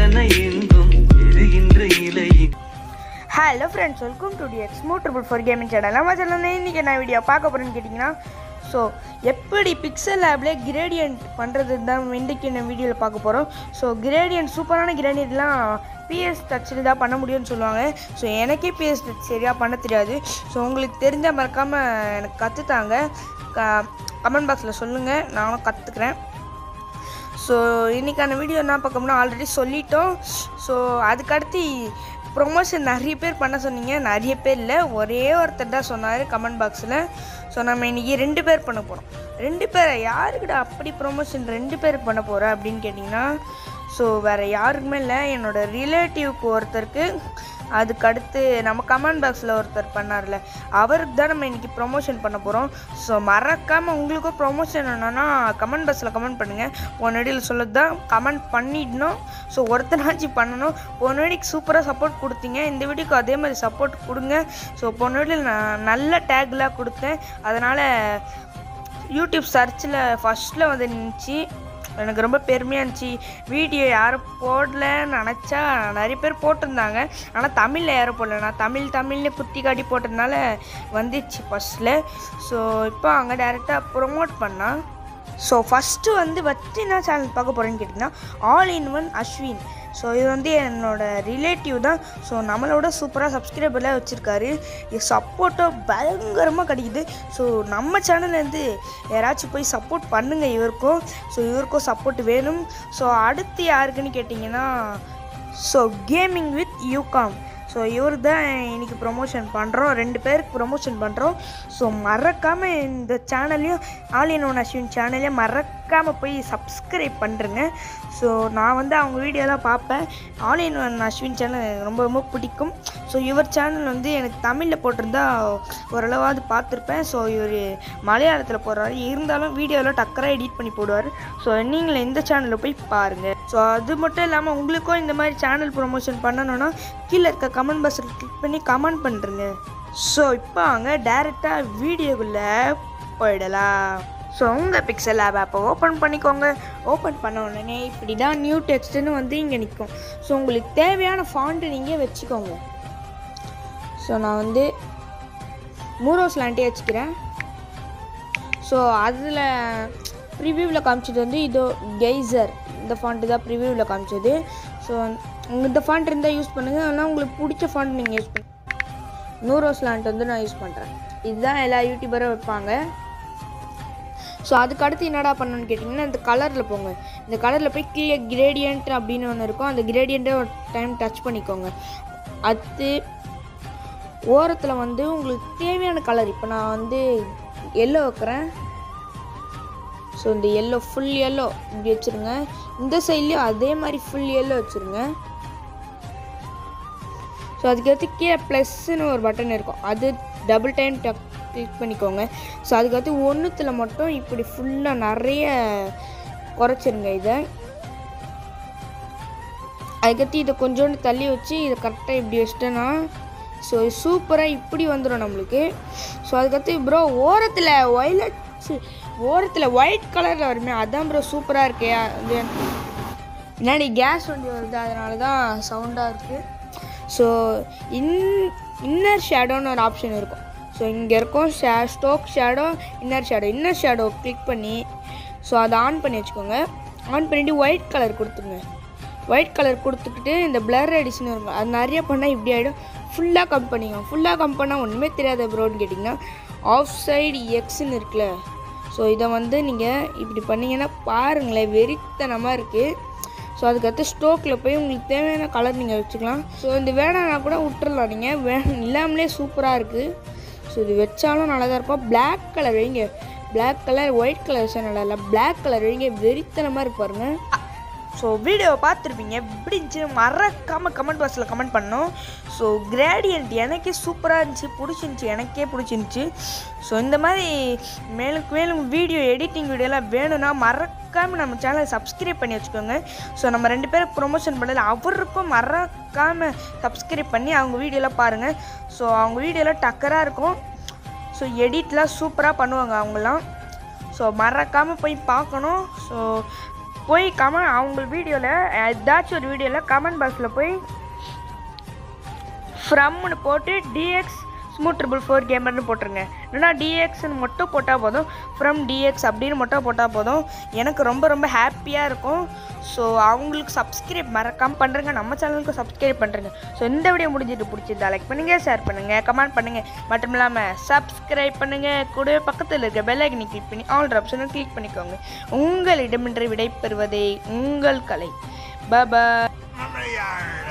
என எங்கும் எரிகின்ற இலையின் hello friends welcome to T X triple four gaming channel நம்ம சேனலில் இன்றைக்கி என்ன வீடியோ பார்க்க போகிறேன்னு கேட்டிங்கன்னா ஸோ எப்படி பிக்சல் லேப்லேயே கிரேடியன்ட் பண்ணுறது தான் இன்றைக்கி இந்த வீடியோவில் பார்க்க போகிறோம் ஸோ கிரேடியன்ட் சூப்பரான கிரேடியன்ட்லாம் பிஎஸ் டச்சில் தான் பண்ண முடியும்னு சொல்லுவாங்க ஸோ எனக்கே பிஎஸ் டச் சரியாக பண்ண தெரியாது ஸோ உங்களுக்கு தெரிஞ்சால் மறக்காமல் எனக்கு கற்றுத்தாங்க கமெண்ட் பாக்ஸில் சொல்லுங்கள் நானும் கற்றுக்குறேன் ஸோ இன்றைக்கான வீடியோ என்ன பார்க்கணும்னா ஆல்ரெடி சொல்லிட்டோம் ஸோ அதுக்கடுத்து ப்ரொமோஷன் நிறைய பேர் பண்ண சொன்னீங்க நிறைய பேர் இல்லை ஒரே ஒருத்தர் தான் சொன்னார் கமெண்ட் பாக்ஸில் ஸோ நம்ம இன்றைக்கி ரெண்டு பேர் பண்ண போகிறோம் ரெண்டு பேரை யாருக்கிட்ட அப்படி ப்ரொமோஷன் ரெண்டு பேர் பண்ண போகிறேன் அப்படின்னு கேட்டிங்கன்னா ஸோ வேறு யாருக்குமே இல்லை என்னோடய ரிலேட்டிவ்க்கு ஒருத்தருக்கு அதுக்கடுத்து நம்ம கமெண்ட் பாக்ஸில் ஒருத்தர் பண்ணார்ல அவருக்கு தான் நம்ம இன்றைக்கி ப்ரொமோஷன் பண்ண போகிறோம் ஸோ மறக்காமல் உங்களுக்கும் ப்ரொமோஷன் வேணும்னா கமெண்ட் பாக்ஸில் கமெண்ட் பண்ணுங்கள் போன வீடியோவில் சொல்லது தான் கமெண்ட் பண்ணிடணும் ஸோ ஒருத்தனாச்சும் பண்ணணும் போன வீடியோக்கு சூப்பராக சப்போர்ட் கொடுத்தீங்க இந்த வீடியோக்கு அதே மாதிரி சப்போர்ட் கொடுங்க ஸோ போன வீடியோவில் நான் நல்ல டேக்லாம் கொடுத்தேன் அதனால் யூடியூப் சர்ச்சில் ஃபஸ்ட்டில் வந்து நினச்சி எனக்கு ரொம்ப பெருமையாக இருந்துச்சு வீடியோ யாரும் போடலன்னு நினச்சா நிறைய பேர் போட்டிருந்தாங்க ஆனால் தமிழில் யாரும் போடல நான் தமிழ் தமிழ்னு குத்தி காட்டி போட்டதுனால வந்துச்சு ஃபஸ்ட்டில் ஸோ இப்போ அங்கே டேரெக்டாக ப்ரொமோட் பண்ணால் ஸோ ஃபஸ்ட்டு வந்து வச்சு என்ன சேனல் பார்க்க போகிறேன்னு கேட்டிங்கன்னா all in one Ashwin so இது வந்து என்னோட ரிலேட்டிவ் தான் ஸோ நம்மளோட சூப்பராக சப்ஸ்கிரைபர்லாம் வச்சுருக்காரு இது சப்போர்ட்டும் பயங்கரமாக கிடைக்குது ஸோ நம்ம சேனல்லேருந்து யாராச்சும் போய் சப்போர்ட் பண்ணுங்கள் இவருக்கும் ஸோ இவருக்கும் சப்போர்ட் வேணும் ஸோ அடுத்து யாருக்குன்னு கேட்டிங்கன்னா ஸோ கேமிங் வித் யூகாம் ஸோ இவர் தான் இன்னைக்கு ப்ரொமோஷன் பண்ணுறோம் ரெண்டு பேருக்கு ப்ரொமோஷன் பண்ணுறோம் ஸோ மறக்காமல் இந்த சேனலையும் ஆல் இன் ஒன் அஸ்வின் சேனலையும் மறக்காமல் போய் சப்ஸ்கிரைப் பண்ணுறேங்க ஸோ நான் வந்து அவங்க வீடியோலாம் பார்ப்பேன் all in one Ashwin channel எனக்கு ரொம்ப ரொம்ப பிடிக்கும் ஸோ இவர் சேனல் வந்து எனக்கு தமிழில் போட்டிருந்தா ஓரளவாவது பார்த்துருப்பேன் ஸோ இவர் மலையாளத்தில் போடுறாரு இருந்தாலும் வீடியோவில் டக்கராக எடிட் பண்ணி போடுவார் ஸோ நீங்களும் இந்த சேனலில் போய் பாருங்கள் ஸோ அது மட்டும் இல்லாமல் உங்களுக்கும் இந்த மாதிரி சேனல் ப்ரொமோஷன் பண்ணணும்னா கீழே இருக்க கமெண்ட் பாக்ஸில் கிளிக் பண்ணி கமெண்ட் பண்ணுறேங்க ஸோ இப்போ அங்கே டேரெக்டாக வீடியோக்குள்ளே போயிடலாம் ஸோ உங்கள் பிக்சல் ஆப் ஆப்பை ஓப்பன் பண்ணிக்கோங்க ஓப்பன் பண்ண உடனே இப்படி தான் நியூ டெக்ஸ்ட்டுன்னு வந்து இங்கே நிற்கும் ஸோ உங்களுக்கு தேவையான ஃபாண்ட்டு நீங்கள் வச்சுக்கோங்க ஸோ நான் வந்து மூரோஸ் லாண்டே வச்சுக்கிறேன் ஸோ அதில் ப்ரிவியூவில் காமிச்சது வந்து இதோ கெய்சர் இந்த ஃபாண்ட்டு தான் ப்ரிவியூவில் காமிச்சது ஸோ இந்த ஃபாண்ட் இருந்தால் யூஸ் பண்ணுங்கள் ஆனால் உங்களுக்கு பிடிச்ச ஃபாண்ட் நீங்கள் யூஸ் பண்ணுங்க நூரோஸ் லாண்ட் வந்து நான் யூஸ் பண்ணுறேன் இதுதான் எல்லா யூடியூபரும் வைப்பாங்க ஸோ அதுக்கு அடுத்து என்னடா பண்ணணும்னு கேட்டிங்கன்னா இந்த கலரில் போங்க இந்த கலரில் போய் கீழே கிரேடியன்ட் அப்படின்னு ஒன்று இருக்கும் அந்த கிரேடியண்ட்டை ஒரு டைம் டச் பண்ணிக்கோங்க அடுத்து ஓரத்தில் வந்து உங்களுக்கு தேவையான கலர் இப்போ நான் வந்து எல்லோ வைக்கிறேன் ஸோ இந்த எல்லோ ஃபுல் எல்லோ இப்படி வச்சுருங்க இந்த சைட்லேயும் அதே மாதிரி ஃபுல் எல்லோ வச்சுருங்க ஸோ அதுக்கடுத்து கீழே ப்ளஸ்ன்னு ஒரு பட்டன் இருக்கும் அது டபுள் டைம் டக் கிளிக் பண்ணிக்கோங்க ஸோ அதுக்கடுத்து ஒன்றுத்தில் மட்டும் இப்படி ஃபுல்லாக நிறைய குறைச்சிருங்க இதை அதுக்கடுத்து இதை கொஞ்சோண்டு தள்ளி வச்சு இதை கரெக்டாக இப்படி வச்சிட்டேன்னா ஸோ சூப்பராக இப்படி வந்துடும் நம்மளுக்கு ஸோ அதுக்கடுத்து ப்ரோ ஓரத்தில் ஒய்லட் ஓரத்தில் ஒயிட் கலரில் வருமே அதான் ப்ரோ சூப்பராக இருக்கே அது பின்னாடி கேஸ் வண்டி வருது அதனால தான் சவுண்டாக இருக்குது ஸோ இன் இன்னர் ஷேடோன்னு ஒரு ஆப்ஷன் இருக்கும் ஸோ இங்கே இருக்கும் ஷே stroke shadow inner shadow inner shadow click பண்ணி ஸோ அதை ஆன் பண்ணி வச்சுக்கோங்க ஆன் பண்ணிவிட்டு ஒயிட் கலர் கொடுத்துருங்க ஒயிட் கலர் கொடுத்துக்கிட்டு இந்த பிளர் எடிஷன் இருக்கும் அது நிறைய பண்ணால் இப்படி ஆகிடும் ஃபுல்லாக கம் பண்ணிக்கோங்க ஃபுல்லாக கம் பண்ணால் ஒன்றுமே தெரியாத ப்ரோன்னு கேட்டிங்கன்னா ஆஃப் சைடு எக்ஸ்ன்னு இருக்குல்ல ஸோ இதை வந்து நீங்கள் இப்படி பண்ணிங்கன்னா பாருங்களேன் வெறித்தனமாக இருக்குது ஸோ அதுக்கடுத்து ஸ்டோக்கில் போய் உங்களுக்கு தேவையான கலர் நீங்கள் வச்சுக்கலாம் ஸோ இந்த வேணான்னா கூட விட்டுறலாம் நீங்கள் வே இல்லாமலே சூப்பராக இருக்குது ஸோ இது வச்சாலும் நல்லா தான் இருக்கும் Black கலர் வைங்க Black கலர் ஒயிட் கலர் வச்சா நல்லா இல்லை Black கலர் வைங்க வெறித்தனமாக இருக்கு பாருங்க ஸோ வீடியோவை பார்த்துருப்பீங்க எப்படி இருந்துச்சு மறக்காமல் கமெண்ட் பாக்ஸில் கமெண்ட் பண்ணோம் ஸோ கிரேடியன்ட் எனக்கே சூப்பராக இருந்துச்சு பிடிச்சிருந்துச்சி எனக்கே பிடிச்சிருந்துச்சி ஸோ இந்த மாதிரி மேலும் மேலும் வீடியோ எடிட்டிங் வீடியோலாம் வேணும்னா மறக்காமல் நம்ம சேனலை சப்ஸ்கிரைப் பண்ணி வச்சுக்கோங்க ஸோ நம்ம ரெண்டு பேரும் ப்ரொமோஷன் பண்ணல அவருக்கும் மறக்காமல் சப்ஸ்கிரைப் பண்ணி அவங்க வீடியோலாம் பாருங்கள் ஸோ அவங்க வீடியோலாம் டக்கராக இருக்கும் ஸோ எடிட்லாம் சூப்பராக பண்ணுவாங்க அவங்களாம் ஸோ மறக்காமல் போய் பார்க்கணும் ஸோ போய் கமெண்ட் அவங்க வீடியோவில் ஏதாச்சும் ஒரு வீடியோவில் கமெண்ட் பாக்ஸில் போய் ஃப்ரம்னு போட்டு டிஎக்ஸ் ஸ்மூத் ட்ரிபிள் ஃபோர் கேமர்னு போட்டுருங்க இல்லைனா டிஎக்ஸ்னு மட்டும் போட்டால் போதும் ஃப்ரம் டிஎக்ஸ் அப்படின்னு மட்டும் போட்டால் போதும் எனக்கு ரொம்ப ரொம்ப ஹாப்பியாக இருக்கும் ஸோ அவங்களுக்கு சப்ஸ்கிரைப் மறக்காமல் பண்ணுறங்க நம்ம சேனலுக்கு சப்ஸ்கிரைப் பண்ணுறங்க ஸோ இந்த வீடியோ முடிஞ்சிட்டு பிடிச்சிருந்தா லைக் பண்ணுங்கள் ஷேர் பண்ணுங்கள் கமெண்ட் பண்ணுங்கள் மட்டும் இல்லாமல் சப்ஸ்கிரைப் பண்ணுங்கள் கூடவே பக்கத்தில் இருக்க பெல் ஐக்கனை கிளிக் பண்ணி ஆல் ஆப்ஷனை கிளிக் பண்ணிக்கோங்க உங்களிடமின்றி விடைபெறுவதே உங்கள் கலை பாபா Mama yard.